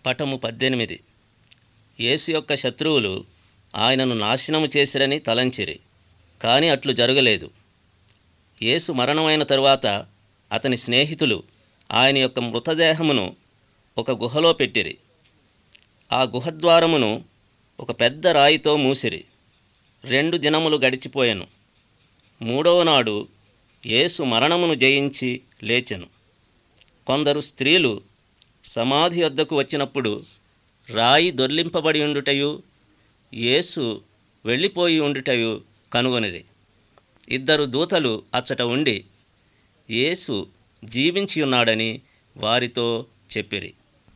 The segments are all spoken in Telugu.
పటము పద్దెనిమిది యేసు యొక్క శత్రువులు ఆయనను నాశనము చేసిరని తలంచిరి కానీ అట్లు జరగలేదు యేసు మరణమైన తరువాత అతని స్నేహితులు ఆయన యొక్క మృతదేహమును ఒక గుహలో పెట్టిరి ఆ గుహద్వారమును ఒక పెద్ద రాయితో మూసిరి రెండు దినములు గడిచిపోయెను మూడవ నాడు యేసు మరణమును జయించి లేచెను కొందరు స్త్రీలు సమాధి వద్దకు వచ్చినప్పుడు రాయి దొర్లింపబడి ఉండుటయు యేసు వెళ్ళిపోయి ఉండుటయు కనుగొనిరి ఇద్దరు దూతలు అచ్చట ఉండి యేసు జీవించి ఉన్నాడని వారితో చెప్పిరి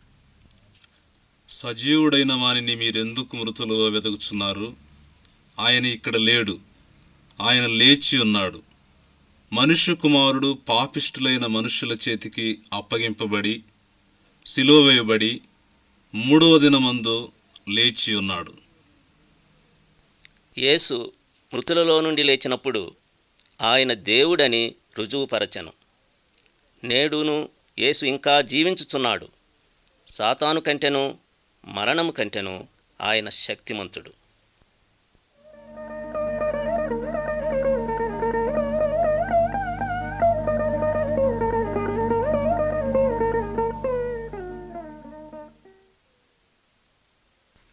సజీవుడైన వానిని మీరెందుకు మృతులుగా వెతుకుచున్నారు ఆయన ఇక్కడ లేడు ఆయన లేచి ఉన్నాడు మనుష్య కుమారుడు పాపిష్టులైన మనుషుల చేతికి అప్పగింపబడి సిలువవేయబడి మూడవ దినమందు లేచి ఉన్నాడు యేసు మృతులలో నుండి లేచినప్పుడు ఆయన దేవుడని రుజువుపరచెను నేడును యేసు ఇంకా జీవించుచున్నాడు సాతాను కంటెను మరణము కంటెను ఆయన శక్తిమంతుడు